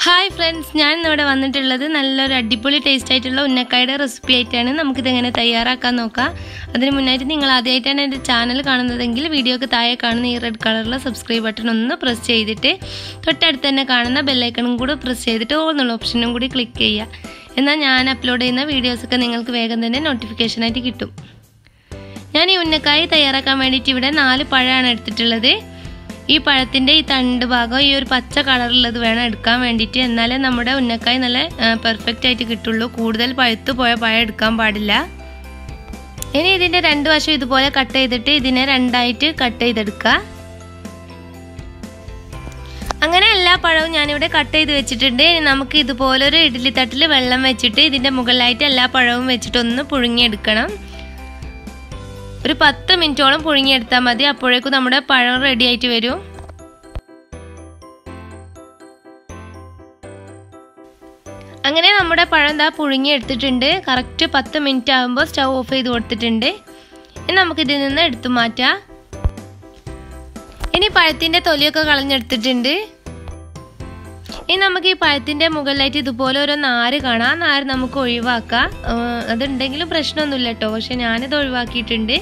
hi friends ഞാൻ ഇന്നിവിടെ വന്നിട്ടുള്ളത് നല്ലൊരു അടിപൊളി ടേസ്റ്റ് ആയിട്ടുള്ള ഉന്നക്കായുടെ റെസിപ്പി ആയിട്ടാണ് നമുക്കിത് എങ്ങനെ തയ്യാറാക്കാൻ നോക്കാം അതിന് മുന്നായിട്ട് നിങ്ങൾ ആദ്യമായിട്ടാണ് എൻ്റെ ചാനൽ കാണുന്നതെങ്കിൽ വീഡിയോക്ക് താഴെ കാണുന്ന ഈ റെഡ് കളറിലെ സബ്സ്ക്രൈബ് ബട്ടൺ ഒന്ന് പ്രസ് ചെയ്തിട്ട് തൊട്ടടുത്ത് തന്നെ കാണുന്ന ബെല്ലൈക്കണും കൂടെ പ്രസ് ചെയ്തിട്ട് ഓൾ എന്നുള്ള ഓപ്ഷനും കൂടി ക്ലിക്ക് ചെയ്യുക എന്നാൽ ഞാൻ അപ്ലോഡ് ചെയ്യുന്ന വീഡിയോസൊക്കെ നിങ്ങൾക്ക് വേഗം തന്നെ നോട്ടിഫിക്കേഷനായിട്ട് കിട്ടും ഞാൻ ഈ ഉന്നക്കായി തയ്യാറാക്കാൻ വേണ്ടിയിട്ട് ഇവിടെ നാല് പഴമാണ് എടുത്തിട്ടുള്ളത് ഈ പഴത്തിൻ്റെ ഈ തണ്ട് ഭാഗം ഈ ഒരു പച്ച കളറുള്ളത് വേണം എടുക്കാൻ വേണ്ടിയിട്ട് എന്നാലേ നമ്മുടെ ഉന്നക്കായി നല്ല പെർഫെക്റ്റ് ആയിട്ട് കിട്ടുള്ളൂ കൂടുതൽ പഴുത്തു പോയ പഴം എടുക്കാൻ പാടില്ല ഇനി ഇതിൻ്റെ രണ്ട് വശം ഇതുപോലെ കട്ട് ചെയ്തിട്ട് ഇതിനെ രണ്ടായിട്ട് കട്ട് ചെയ്തെടുക്കുക അങ്ങനെ എല്ലാ പഴവും ഞാനിവിടെ കട്ട് ചെയ്ത് വെച്ചിട്ടുണ്ട് ഇനി നമുക്ക് ഇതുപോലൊരു ഇഡ്ഡലി തട്ടിൽ വെള്ളം വെച്ചിട്ട് ഇതിൻ്റെ മുകളിലായിട്ട് എല്ലാ പഴവും വെച്ചിട്ട് ഒന്ന് പുഴുങ്ങിയെടുക്കണം ഒരു പത്ത് മിനിറ്റോളം പുഴുങ്ങിയെടുത്താൽ മതി അപ്പോഴേക്കും നമ്മുടെ പഴം റെഡി ആയിട്ട് വരും അങ്ങനെ നമ്മുടെ പഴം എന്താ പുഴുങ്ങിയെടുത്തിട്ടുണ്ട് കറക്റ്റ് പത്ത് മിനിറ്റ് ആകുമ്പോൾ സ്റ്റൗ ഓഫ് ചെയ്ത് കൊടുത്തിട്ടുണ്ട് ഇനി നമുക്കിതിൽ നിന്ന് എടുത്തു മാറ്റാം ഇനി പഴത്തിൻ്റെ തൊലിയൊക്കെ കളഞ്ഞെടുത്തിട്ടുണ്ട് ഇനി നമുക്ക് ഈ പഴത്തിൻ്റെ മുകളിലായിട്ട് ഇതുപോലെ ഒരു നാര് കാണാം ആ നാര് നമുക്ക് ഒഴിവാക്കാം അതുണ്ടെങ്കിലും പ്രശ്നമൊന്നുമില്ല കേട്ടോ പക്ഷെ ഞാനിത് ഒഴിവാക്കിയിട്ടുണ്ട്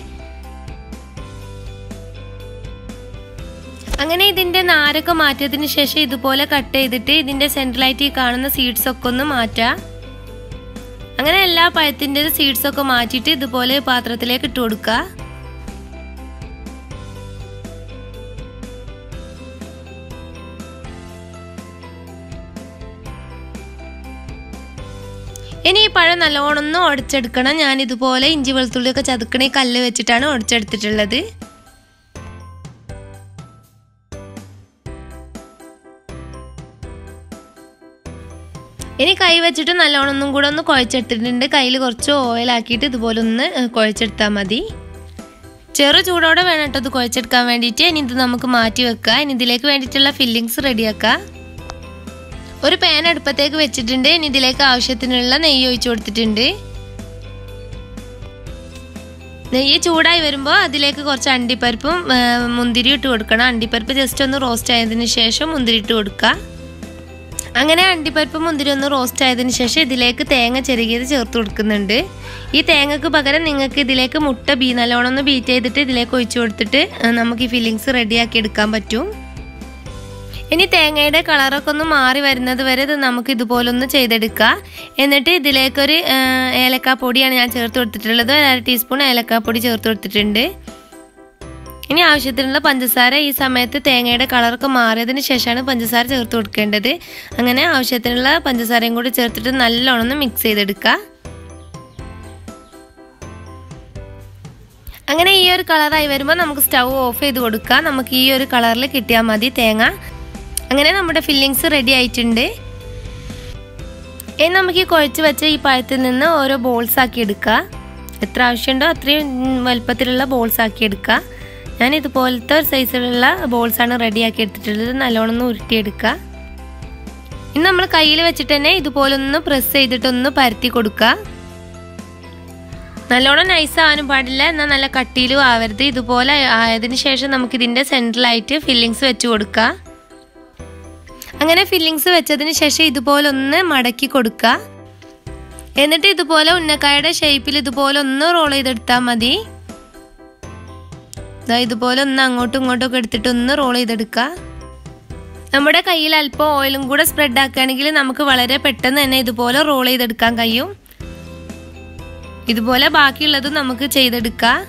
അങ്ങനെ ഇതിൻ്റെ നാരൊക്കെ മാറ്റിയതിന് ശേഷം ഇതുപോലെ കട്ട് ചെയ്തിട്ട് ഇതിൻ്റെ സെൻട്രലായിട്ട് ഈ കാണുന്ന സീഡ്സ് ഒക്കെ ഒന്ന് മാറ്റാം അങ്ങനെ എല്ലാ പഴത്തിൻ്റെ സീഡ്സ് ഒക്കെ മാറ്റിയിട്ട് ഇതുപോലെ പാത്രത്തിലേക്ക് ഇട്ട് കൊടുക്കുക ഇനി ഈ പഴം നല്ലോണം ഒന്ന് ഉടച്ചെടുക്കണം ഞാൻ ഇതുപോലെ ഇഞ്ചി വെളുത്തുള്ളിയൊക്കെ ചതുക്കണ ഈ കല്ല് വെച്ചിട്ടാണ് ഉടച്ചെടുത്തിട്ടുള്ളത് ഇനി കൈ വെച്ചിട്ട് നല്ലോണം ഒന്നും കൂടെ ഒന്ന് കുഴച്ചെടുത്തിട്ടുണ്ട് കയ്യിൽ കുറച്ച് ഓയിലാക്കിയിട്ട് ഇതുപോലെ ഒന്ന് കുഴച്ചെടുത്താൽ മതി ചെറു ചൂടോടെ വേണം കേട്ടോ ഇത് കുഴച്ചെടുക്കാൻ വേണ്ടിയിട്ട് ഇനി ഇത് നമുക്ക് മാറ്റി വെക്കുക ഇനി ഇതിലേക്ക് വേണ്ടിയിട്ടുള്ള ഫില്ലിങ്സ് റെഡിയാക്കുക ഒരു പാൻ അടുപ്പത്തേക്ക് വെച്ചിട്ടുണ്ട് ഇനി ഇതിലേക്ക് ആവശ്യത്തിനുള്ള നെയ്യ് ഒഴിച്ചു കൊടുത്തിട്ടുണ്ട് നെയ്യ് ചൂടായി വരുമ്പോൾ അതിലേക്ക് കുറച്ച് അണ്ടിപ്പരിപ്പും മുന്തിരി ഇട്ട് കൊടുക്കണം അണ്ടിപ്പരിപ്പ് ജസ്റ്റ് ഒന്ന് റോസ്റ്റ് ആയതിനു ശേഷം മുന്തിരി ഇട്ട് കൊടുക്കുക അങ്ങനെ അണ്ടിപ്പരിപ്പ് മുന്തിരി ഒന്ന് റോസ്റ്റ് ആയതിനു ശേഷം ഇതിലേക്ക് തേങ്ങ ചെറുകിയത് ചേർത്ത് കൊടുക്കുന്നുണ്ട് ഈ തേങ്ങക്ക് പകരം നിങ്ങൾക്ക് ഇതിലേക്ക് മുട്ട ബീ നല്ലോണം ഒന്ന് ബീറ്റ് ചെയ്തിട്ട് ഇതിലേക്ക് ഒഴിച്ചു കൊടുത്തിട്ട് നമുക്ക് ഈ ഫില്ലിങ്സ് റെഡിയാക്കി എടുക്കാൻ പറ്റും ഇനി തേങ്ങയുടെ കളറൊക്കെ ഒന്ന് മാറി വരുന്നത് വരെ ഇത് നമുക്ക് ഇതുപോലെ ഒന്ന് ചെയ്തെടുക്കാം എന്നിട്ട് ഇതിലേക്കൊരു ഏലക്കാ പൊടിയാണ് ഞാൻ ചേർത്ത് കൊടുത്തിട്ടുള്ളത് അര ടീസ്പൂൺ ഏലക്കാ പൊടി ചേർത്ത് കൊടുത്തിട്ടുണ്ട് ഇനി ആവശ്യത്തിനുള്ള പഞ്ചസാര ഈ സമയത്ത് തേങ്ങയുടെ കളറൊക്കെ മാറിയതിന് ശേഷമാണ് പഞ്ചസാര ചേർത്ത് കൊടുക്കേണ്ടത് അങ്ങനെ ആവശ്യത്തിനുള്ള പഞ്ചസാരയും കൂടി ചേർത്തിട്ട് നല്ലോണം ഒന്ന് മിക്സ് ചെയ്തെടുക്കുക അങ്ങനെ ഈ ഒരു കളറായി വരുമ്പോൾ നമുക്ക് സ്റ്റൗ ഓഫ് ചെയ്ത് കൊടുക്കാം നമുക്ക് ഈ ഒരു കളറിൽ കിട്ടിയാൽ മതി തേങ്ങ അങ്ങനെ നമ്മുടെ ഫില്ലിങ്സ് റെഡി ആയിട്ടുണ്ട് ഇനി നമുക്ക് ഈ കുഴച്ച് വെച്ച ഈ പഴത്തിൽ നിന്ന് ഓരോ ബോൾസ് ആക്കി എടുക്കുക എത്ര ആവശ്യമുണ്ടോ അത്രയും വലുപ്പത്തിലുള്ള ബോൾസ് ആക്കി എടുക്കുക ഞാൻ ഇതുപോലത്തെ ഒരു സൈസിലുള്ള ബോൾസാണ് റെഡിയാക്കി എടുത്തിട്ടുള്ളത് നല്ലോണം ഒന്ന് ഉരുട്ടിയെടുക്കുക ഇനി നമ്മൾ കയ്യിൽ വെച്ചിട്ട് തന്നെ ഇതുപോലെ ഒന്ന് പ്രസ് ചെയ്തിട്ടൊന്ന് പരത്തി കൊടുക്കുക നല്ലോണം നൈസ് ആവാനും പാടില്ല എന്നാൽ നല്ല കട്ടിയിലും ആവരുത് ഇതുപോലെ ആയതിനു ശേഷം നമുക്ക് ഇതിൻ്റെ സെൻട്രലായിട്ട് ഫില്ലിങ്സ് വെച്ച് കൊടുക്കുക അങ്ങനെ ഫില്ലിങ്സ് വെച്ചതിന് ശേഷം ഇതുപോലെ ഒന്ന് മടക്കി കൊടുക്കുക എന്നിട്ട് ഇതുപോലെ ഉന്നക്കായുടെ ഷേപ്പിൽ ഇതുപോലെ ഒന്ന് റോൾ ചെയ്തെടുത്താൽ മതി ഇതുപോലെ ഒന്ന് അങ്ങോട്ടും ഇങ്ങോട്ടും ഒക്കെ എടുത്തിട്ട് ഒന്ന് റോൾ ചെയ്തെടുക്കുക നമ്മുടെ കയ്യിൽ അല്പം ഓയിലും കൂടെ സ്പ്രെഡ് ആക്കുകയാണെങ്കിൽ നമുക്ക് വളരെ പെട്ടെന്ന് തന്നെ ഇതുപോലെ റോൾ ചെയ്തെടുക്കാൻ കഴിയും ഇതുപോലെ ബാക്കിയുള്ളതും നമുക്ക് ചെയ്തെടുക്കാം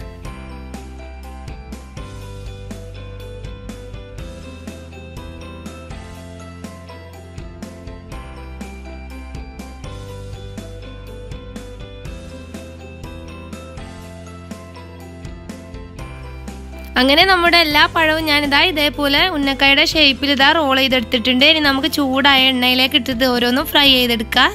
അങ്ങനെ നമ്മുടെ എല്ലാ പഴവും ഞാനിതാ ഇതേപോലെ ഉന്നക്കായുടെ ഷേപ്പിൽ ഇതാ റോൾ ചെയ്തെടുത്തിട്ടുണ്ട് ഇനി നമുക്ക് ചൂടായ എണ്ണയിലേക്ക് ഇട്ടിട്ട് ഓരോന്നും ഫ്രൈ ചെയ്തെടുക്കാം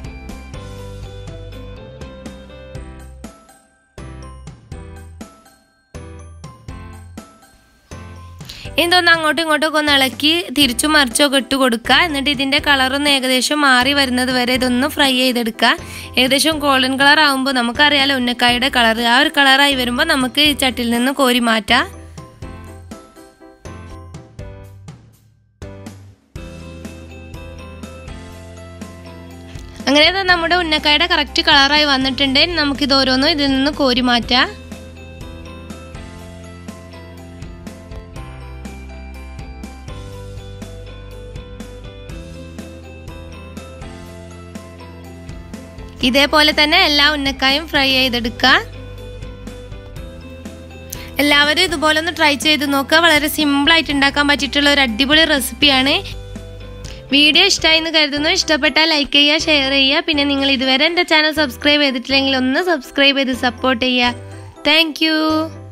ഇതൊന്ന് അങ്ങോട്ടും ഇങ്ങോട്ടും ഒക്കെ ഒന്ന് ഇളക്കി തിരിച്ചും മറിച്ചൊക്കെ ഇട്ട് കൊടുക്കുക എന്നിട്ട് ഇതിൻ്റെ കളറൊന്ന് ഏകദേശം മാറി വരുന്നത് വരെ ഇതൊന്ന് ഫ്രൈ ചെയ്തെടുക്കുക ഏകദേശം ഗോൾഡൻ കളർ ആകുമ്പോൾ നമുക്കറിയാലോ ഉന്നക്കായുടെ കളർ ആ ഒരു കളറായി വരുമ്പോൾ നമുക്ക് ഈ ചട്ടിയിൽ നിന്ന് കോരി മാറ്റാം അങ്ങനെ ദാ നമ്മുടെ ഉന്നക്കായുടെ കറക്റ്റ് കളറായി വന്നിട്ടുണ്ട് ഇനി നമുക്കിത് ഓരോന്നും ഇതിൽ നിന്ന് കോരി മാറ്റാം ഇതേപോലെ തന്നെ എല്ലാ ഉന്നക്കായും ഫ്രൈ ചെയ്തെടുക്കുക എല്ലാവരും ഇതുപോലെ ഒന്ന് ട്രൈ ചെയ്ത് നോക്കുക വളരെ സിമ്പിൾ ആയിട്ട് ഉണ്ടാക്കാൻ പറ്റിയിട്ടുള്ള ഒരു അടിപൊളി റെസിപ്പിയാണ് വീഡിയോ ഇഷ്ടമായി എന്ന് കരുതുന്നു ഇഷ്ടപ്പെട്ടാൽ ലൈക്ക് ചെയ്യുക ഷെയർ ചെയ്യുക പിന്നെ നിങ്ങൾ ഇതുവരെ എൻ്റെ ചാനൽ സബ്സ്ക്രൈബ് ചെയ്തിട്ടില്ലെങ്കിൽ ഒന്ന് സബ്സ്ക്രൈബ് ചെയ്ത് സപ്പോർട്ട് ചെയ്യുക താങ്ക്